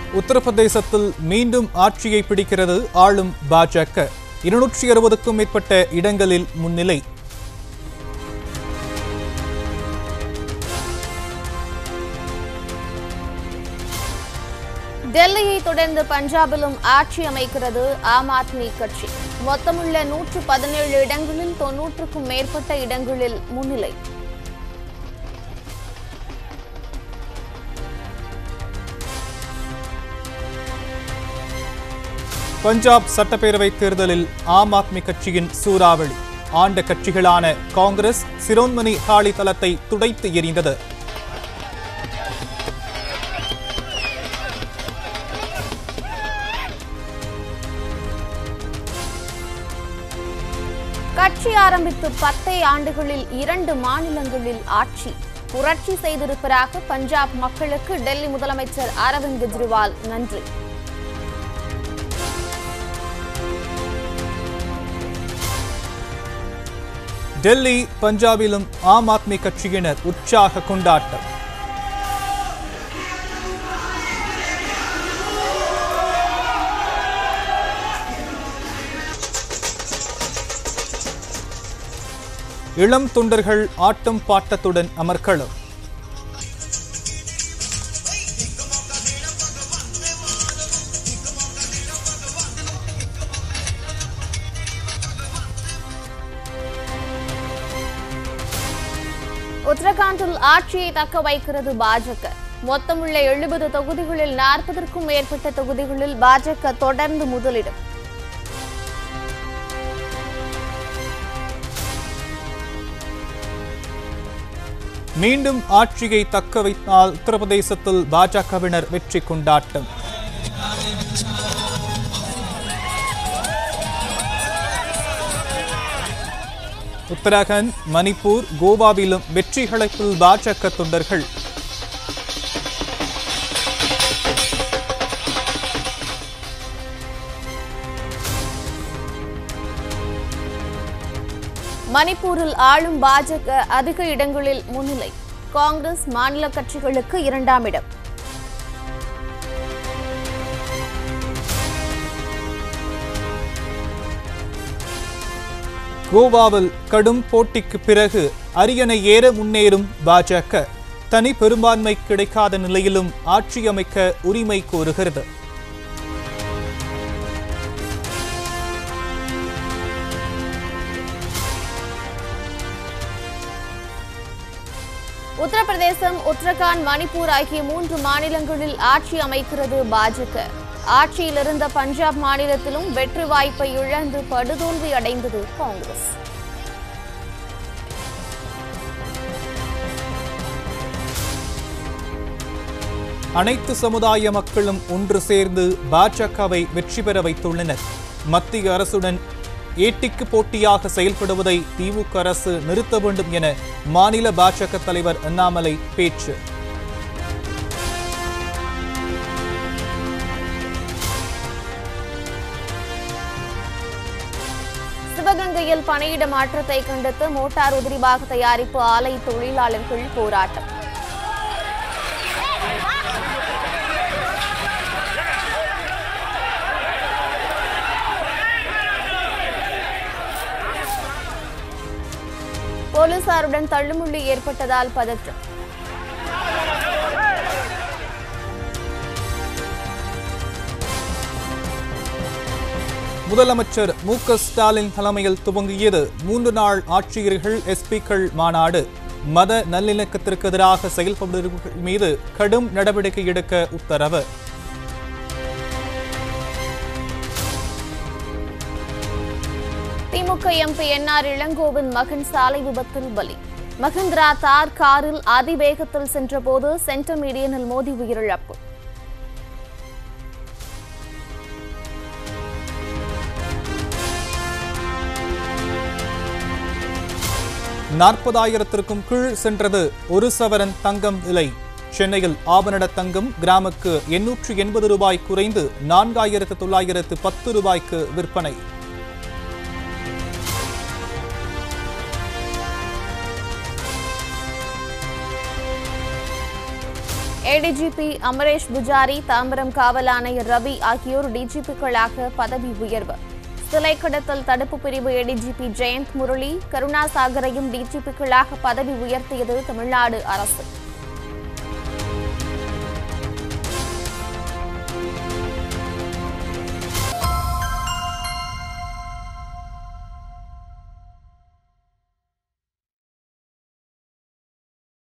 உத்தரப்பிரதேசத்தில் மீண்டும் ஆட்சியை பிடிக்கிறது ஆளும் பாஜக இருநூற்றி அறுபதுக்கும் மேற்பட்ட இடங்களில் முன்னிலை டெல்லியை தொடர்ந்து பஞ்சாபிலும் ஆட்சி அமைக்கிறது ஆம் ஆத்மி கட்சி மொத்தமுள்ள நூற்று பதினேழு இடங்களில் தொன்னூற்றுக்கும் மேற்பட்ட இடங்களில் முன்னிலை பஞ்சாப் சட்டப்பேரவை தேர்தலில் ஆம் ஆத்மி கட்சியின் சூறாவளி ஆண்ட கட்சிகளான காங்கிரஸ் சிரோன்மணி ஹாலி தளத்தை துடைத்து எறிந்தது கட்சி ஆரம்பித்து பத்தே ஆண்டுகளில் இரண்டு மாநிலங்களில் ஆட்சி புரட்சி செய்திருப்பதாக பஞ்சாப் மக்களுக்கு டெல்லி முதலமைச்சர் அரவிந்த் கெஜ்ரிவால் நன்றி டெல்லி பஞ்சாபிலும் ஆம் ஆத்மி கட்சியினர் உற்சாக கொண்டாட்டம் இளம் தொண்டர்கள் ஆட்டம் பாட்டத்துடன் அமர்க்களம் உத்தரகாண்டில் ஆட்சியை தக்க வைக்கிறது பாஜக மொத்தமுள்ள எழுபது தொகுதிகளில் நாற்பதற்கும் மேற்பட்ட தொகுதிகளில் பாஜக தொடர்ந்து முதலிடம் மீண்டும் ஆட்சியை தக்க வைத்தால் உத்தரப்பிரதேசத்தில் பாஜகவினர் வெற்றி கொண்டாட்டம் உத்தராகண்ட் மணிப்பூர் கோவாவிலும் வெற்றி களத்தில் பாஜக தொண்டர்கள் மணிப்பூரில் ஆளும் பாஜக அதிக இடங்களில் முன்னிலை காங்கிரஸ் மாநில கட்சிகளுக்கு இரண்டாம் இடம் கோவாவில் கடும் போட்டிக்கு பிறகு அரியணை ஏற முன்னேறும் பாஜக தனி பெரும்பான்மை கிடைக்காத நிலையிலும் ஆட்சி அமைக்க உரிமை கோருகிறது உத்தரப்பிரதேசம் உத்தரகாண்ட் மணிப்பூர் ஆகிய மூன்று மாநிலங்களில் ஆட்சி அமைக்கிறது பாஜக ஆட்சியில் இருந்த பஞ்சாப் மாநிலத்திலும் வெற்றி வாய்ப்பை இழந்து படுதோல்வி அடைந்தது காங்கிரஸ் அனைத்து சமுதாய மக்களும் ஒன்று சேர்ந்து பாஜகவை வெற்றி பெற வைத்துள்ளனர் மத்திய அரசுடன் ஏட்டிக்கு போட்டியாக செயல்படுவதை திமுக அரசு நிறுத்த வேண்டும் என மாநில பாஜக தலைவர் அண்ணாமலை பேச்சு சிவகங்கையில் பணியிட மாற்றத்தை கண்டித்து மோட்டார் உதிரிபாக தயாரிப்பு ஆலை தொழிலாளர்கள் போராட்டம் போலீசாருடன் தள்ளுமுள்ளி ஏற்பட்டதால் பதற்றம் முதலமைச்சர் மு க ஸ்டாலின் தலைமையில் துவங்கியது மூன்று நாள் ஆட்சியர்கள் எஸ்பிக்கள் மாநாடு மத நல்லிணக்கத்திற்கு எதிராக செயல்படுபவர்கள் மீது கடும் நடவடிக்கை எடுக்க உத்தரவு திமுக எம்பி என்ஆர் இளங்கோவின் மகன் சாலை விபத்தில் பலி மஹிந்திரா தார் காரில் அதிவேகத்தில் சென்றபோது சென்டர் மீடியனில் மோதி உயிரிழப்பு நாற்பதாயிரத்திற்கும் கீழ் சென்றது ஒரு சவரன் தங்கம் விலை சென்னையில் ஆபரண தங்கம் கிராமுக்கு எண்ணூற்று எண்பது ரூபாய் குறைந்து நான்காயிரத்து தொள்ளாயிரத்து பத்து ரூபாய்க்கு விற்பனை ஏடிஜிபி அமரேஷ் புஜாரி தாம்பரம் காவல் ஆணையர் ரவி ஆகியோர் டிஜிபிக்களாக பதவி உயர்வு சிலை கடத்தல் தடுப்பு பிரிவு ஏடிஜிபி ஜெயந்த் முரளி கருணாசாகரையும் டிஜிபிக்களாக பதவி உயர்த்தியது தமிழ்நாடு அரசு